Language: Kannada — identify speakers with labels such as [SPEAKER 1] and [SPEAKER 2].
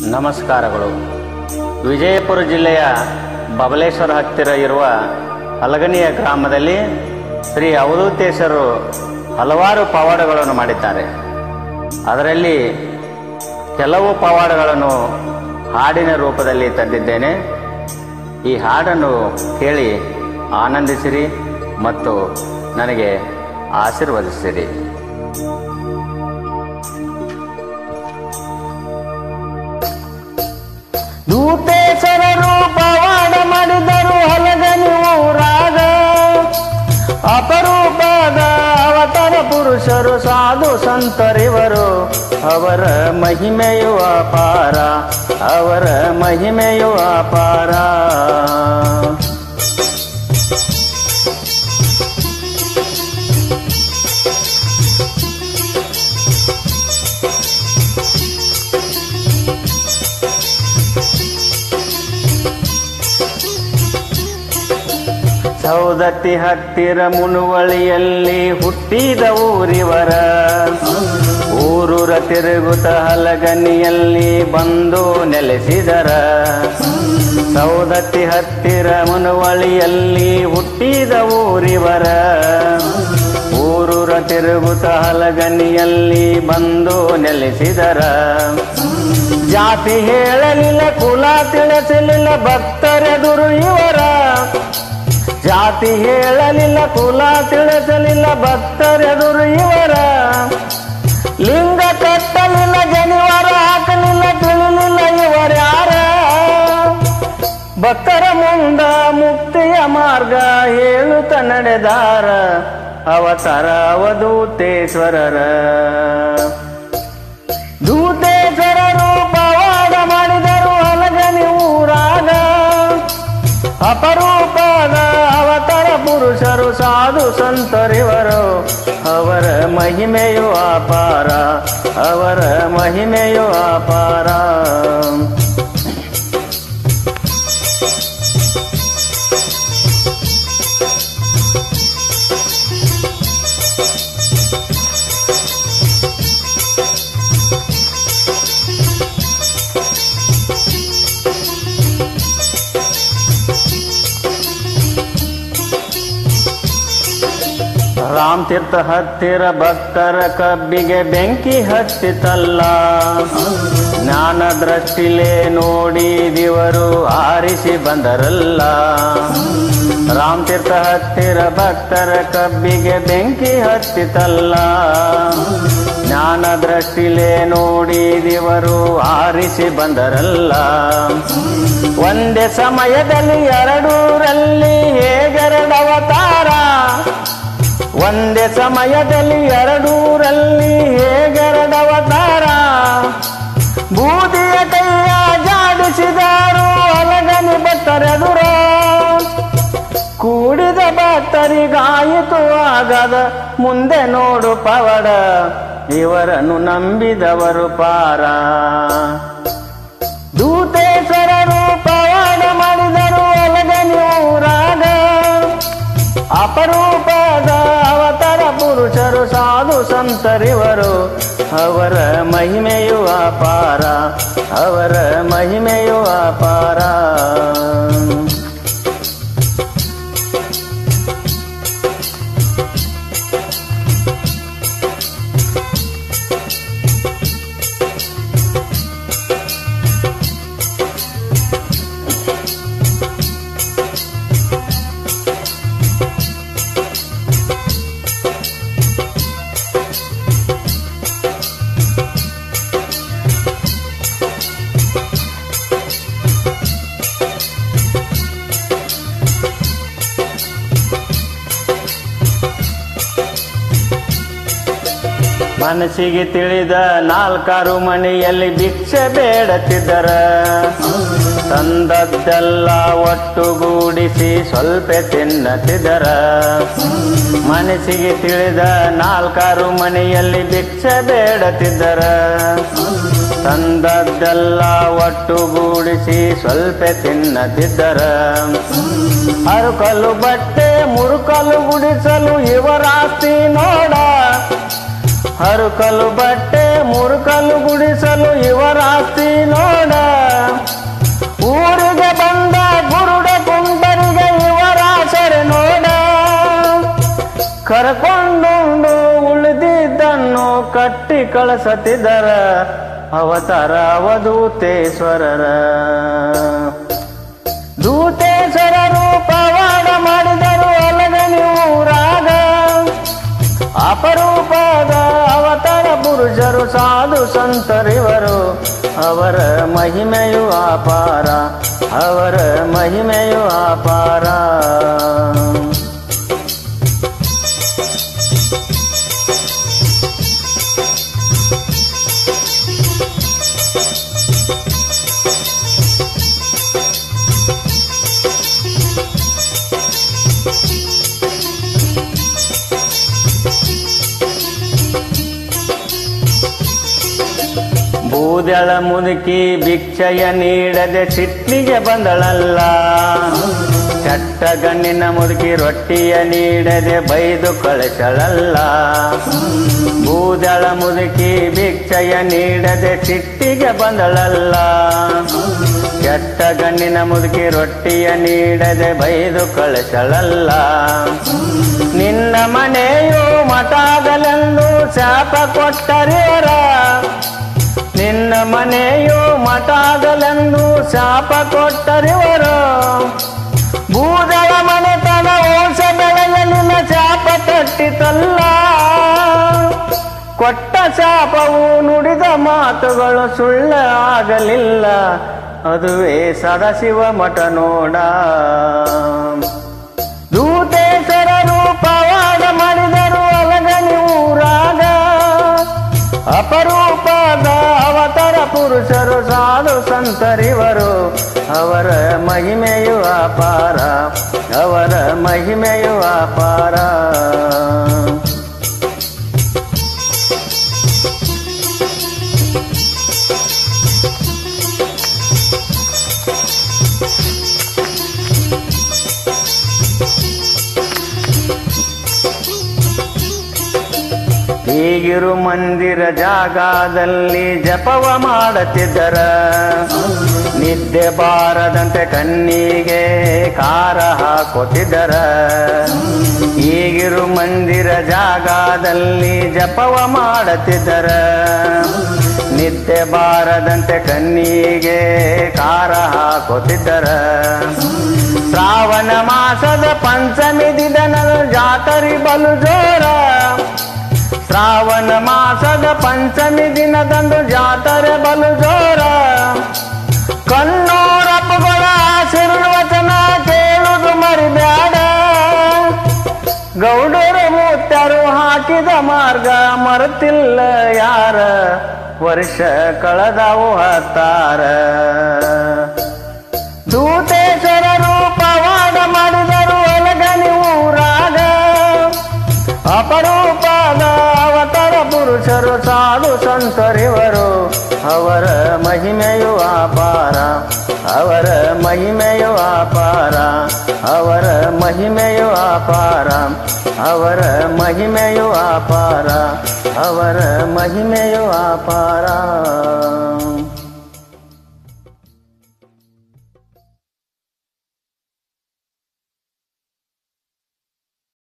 [SPEAKER 1] ನಮಸ್ಕಾರಗಳು ವಿಜಯಪುರ ಜಿಲ್ಲೆಯ ಬಬಲೇಶ್ವರ ಹತ್ತಿರ ಇರುವ ಹಲಗನಿಯ ಗ್ರಾಮದಲ್ಲಿ ಶ್ರೀ ಅವಧೂತೇಶ್ವರರು ಹಲವಾರು ಪವಾಡಗಳನ್ನು ಮಾಡಿದ್ದಾರೆ ಅದರಲ್ಲಿ ಕೆಲವು ಪವಾಡಗಳನ್ನು ಹಾಡಿನ ರೂಪದಲ್ಲಿ ತಂದಿದ್ದೇನೆ ಈ ಹಾಡನ್ನು ಕೇಳಿ ಆನಂದಿಸಿರಿ ಮತ್ತು ನನಗೆ ಆಶೀರ್ವದಿಸಿರಿ ದೂತೇಶ್ವರ ರೂಪವಾಡ ಮಾಡಿದರು ಹಲಗನಿ ಊರಾಗ ಅಪರೂಪದ ಅವತಾರ ಪುರುಷರು ಸಾಧು ಸಂತರಿವರು ಅವರ ಮಹಿಮೆಯು ಅಪಾರ ಅವರ ಮಹಿಮೆಯು ಅಪಾರ ಸೌದತ್ತಿ ಹತ್ತಿರ ಮುನುವಳಿಯಲ್ಲಿ ಹುಟ್ಟಿದ ಊರಿವರ ಊರೂರ ತಿರುಗುತ್ತ ಹಲಗನಿಯಲ್ಲಿ ಬಂದು ನೆಲೆಸಿದರ ಸೌದತ್ತಿ ಹತ್ತಿರ ಮುನುವಳಿಯಲ್ಲಿ ಹುಟ್ಟಿದ ಊರಿವರ ಊರೂರ ತಿರುಗುತ್ತ ಹಲಗನಿಯಲ್ಲಿ ಬಂದು ನೆಲೆಸಿದರ ಜಾತಿ ಹೇಳಲಿಲ್ಲ ಕುಲ ತಿಳಿಸಲಿಲ್ಲ ಭಕ್ತರೆದುರು ಇವರ ಜಾತಿ ಹೇಳಲಿಲ್ಲ ಕುಲ ತಿಳಿಸಲಿಲ್ಲ ಭಕ್ತರೆದುರು ಇವರ ಲಿಂಗ ಕಟ್ಟಲಿಲ್ಲ ಜನಿವಾರ ಹಾಕಲಿಲ್ಲ ತಿಳಿಲಿಲ್ಲ ಇವರ್ಯಾರ ಭಕ್ತರ ಮುಂದ ಮುಕ್ತಿಯ ಮಾರ್ಗ ಹೇಳುತ್ತ ನಡೆದಾರ ಅವತಾರ ಅವಧೂತೇಶ್ವರರ ದೂತೇಶ್ವರರು ಪವಾಡ ಮಾಡಿದರು ಹಲಗನಿ ಊರಾಗ ಅಪರೂಪದ ಅವತಾರ ಪುರುಷರು ಸಾಧು ಸಂತರಿವರು ಅವರ ಮಹಿಮೆಯು ಅಪಾರ ಅವರ ಮಹಿಮೆಯು ಅಪಾರ ರಾಮ್ ತೀರ್ಥ ಹತ್ತಿರ ಭಕ್ತರ ಕಬ್ಬಿಗೆ ಬೆಂಕಿ ಹತ್ತಿತಲ್ಲ ಜ್ಞಾನ ದೃಷ್ಟಿಲೇ ನೋಡಿದಿವರು ಆರಿಸಿ ಬಂದರಲ್ಲ ರಾಮ್ ತೀರ್ಥ ಹತ್ತಿರ ಭಕ್ತರ ಕಬ್ಬಿಗೆ ಬೆಂಕಿ ಹತ್ತಿತಲ್ಲ ಜ್ಞಾನ ದೃಷ್ಟಿಲೇ ನೋಡಿದಿವರು ಆರಿಸಿ ಬಂದರಲ್ಲ ಒಂದೇ ಸಮಯದಲ್ಲಿ ಎರಡೂರಲ್ಲಿ ಹೇಗೆರಡವತಾರ ಒಂದೇ ಸಮಯದಲ್ಲಿ ಎರಡೂರಲ್ಲಿ ಹೇಗೆರಡವತಾರ ಬೂದಿಯ ಕೈಯ ಜಾಡಿಸಿದರು ಅಲಗನಿ ಭಕ್ತರೆದುರ ಕೂಡಿದ ಭಕ್ತರಿಗಾಯಿತು ಆಗದ ಮುಂದೆ ನೋಡು ಪವಡ ಇವರನ್ನು ನಂಬಿದವರು ಪಾರ ದೂತೇಶ್ವರರು ಪವಾಡ ಮಾಡಿದರು ಅಲಗನಿ ಊರಾಗ ಅಪರೂಪದ ಅವತಾರ ಪುರುಷರು ಸಾಧು ಸಂತರಿವರು ಅವರ ಮಹಿಮೆಯು ಅಪಾರ ಅವರ ಮಹಿಮೆಯು ಅಪಾರ ಮನಸ್ಸಿಗೆ ತಿಳಿದ ನಾಲ್ಕಾರು ಮನೆಯಲ್ಲಿ ಭಿಕ್ಷೆ ಬೇಡತಿದ್ದರ ತಂದದ್ದೆಲ್ಲ ಒಟ್ಟುಗೂಡಿಸಿ ಸ್ವಲ್ಪ ತಿನ್ನತಿದ್ದರ ಮನಸ್ಸಿಗೆ ತಿಳಿದ ನಾಲ್ಕಾರು ಮನೆಯಲ್ಲಿ ಭಿಕ್ಷೆ ಬೇಡತಿದ್ದರ ತಂದದ್ದೆಲ್ಲ ಒಟ್ಟುಗೂಡಿಸಿ ಸ್ವಲ್ಪ ತಿನ್ನತಿದ್ದರ ಅರುಕಲ್ಲು ಬಟ್ಟೆ ಮುರುಕಲ್ಲು ಗುಡಿಸಲು ಇವರಾಸ್ತಿ ನೋಡ ಹರುಕಲು ಬಟ್ಟೆ ಮುರುಕಲು ಗುಡಿಸಲು ಇವರಾಸ್ತಿ ನೋಡ ಕರಕೊಂಡು ಉಳಿದಿದ್ದನ್ನು ಕಟ್ಟಿ ಕಳಿಸತಿದ್ದರ ಅವತಾರ ಅವಧೂತೇಶ್ವರರ ದೂತೇಶ್ವರರು ಪವಾಡ ಮಾಡಿದರು ಅಲಗನಿ ಊರಾಗ ಅಪರೂಪದ ಅವತಾರ ಪುರುಷರು ಸಾಧು ಸಂತರಿವರು ಅವರ ಮಹಿಮೆಯು ಅಪಾರ ಅವರ ಮಹಿಮೆಯು ಅಪಾರ ಬೂದಳ ಮುದುಕಿ ಭಿಕ್ಷೆಯ ನೀಡದೆ ಸಿಟ್ಲಿಗೆ ಬಂದಳಲ್ಲ ಚಟ್ಟ ಗಣ್ಣಿನ ಮುದುಕಿ ರೊಟ್ಟಿಯ ನೀಡದೆ ಬೈದು ಕಳಿಸಳಲ್ಲ ಬೂದಳ ಮುದುಕಿ ಭಿಕ್ಷೆಯ ನೀಡದೆ ಸಿಟ್ಟಿಗೆ ಬಂದಳಲ್ಲ ಕೆಟ್ಟ ಗಣ್ಣಿನ ಮುದುಕಿ ರೊಟ್ಟಿಯ ನೀಡದೆ ಬೈದು ಕಳಿಸಳಲ್ಲ ನಿನ್ನ ಮನೆಯು ಮಠಾಗಲೆಂದು ಶಾಪ ಕೊಟ್ಟರಿವರ ನಿನ್ನ ಮನೆಯು ಮಠಾಗಲೆಂದು ಶಾಪ ಕೊಟ್ಟರಿವರು ಬೂದಳ ಮನೆತನ ವಂಶ ಬೆಳೆಯ ನಿನ್ನ ಶಾಪ ತಟ್ಟಿತಲ್ಲ ಕೊಟ್ಟ ಶಾಪವು ನುಡಿದ ಮಾತುಗಳು ಸುಳ್ಳ ಆಗಲಿಲ್ಲ ಅದುವೇ ಸದಾಶಿವ ಮಠ ನೋಡ ದೂತೇಶ್ವರರು ಪವಾಡ ಮಾಡಿದರು ಅಲಗನಿ ಊರಾಗ ಅಪರೂಪದ ಅವತಾರ ಪುರುಷರು ಸಾಧು ಸಂತರಿವರು ಅವರ ಮಹಿಮೆಯು ಅಪಾರ ಅವರ ಮಹಿಮೆಯು ಅಪಾರ ಈಗಿರು ಮಂದಿರ ಜಾಗದಲ್ಲಿ ಜಪವ ಮಾಡುತ್ತಿದ್ದರ ನಿದ್ದೆ ಬಾರದಂತೆ ಕಣ್ಣಿಗೆ ಕಾರ ಹಾಕುತ್ತಿದ್ದರ ಈಗಿರು ಮಂದಿರ ಜಾಗದಲ್ಲಿ ಜಪವ ಮಾಡುತ್ತಿದ್ದರ ನಿದ್ದೆ ಬಾರದಂತೆ ಕಣ್ಣಿಗೆ ಕಾರ ಹಾಕುತ್ತಿದ್ದರ ಶ್ರಾವಣ ಮಾಸದ ಪಂಚಮಿ ದಿನದ ಜಾತರಿ ಬಲು ಜೋರ ಶ್ರಾವಣ ಮಾಸದ ಪಂಚಮಿ ದಿನದಂದು ಜಾತರೆ ಬಲು ಜೋರ ಕಣ್ಣೂರಪ್ಪಗಳ ಆಶೀರ್ವಚನ ಕೇಳುದು ಮರಿಬ್ಯಾಡ ಗೌಡರು ಮೂತ್ಯರು ಹಾಕಿದ ಮಾರ್ಗ ಮರೆತಿಲ್ಲ ಯಾರ ವರ್ಷ ಕಳೆದವು ಹತ್ತಾರ ದೂತೇಶ್ವರರು ಪವಾಡ ಮಾಡಿದರು ಅಲಗನಿ ಊರಾಗ ಅಪರೂಪದ ಅವತಾರ ಪುರುಷರು ಸಾಧು ಸಂತರಿವರು ಅವರ ಮಹಿಮೆಯು ಅಪಾರ ಅವರ ಮಹಿಮೆಯು ಅಪಾರ ಅವರ ಮಹಿಮೆಯು ಅಪಾರ ಅವರ ಮಹಿಮೆಯು ಅಪಾರ ಅವರ ಮಹಿಮೆಯು ಅಪಾರ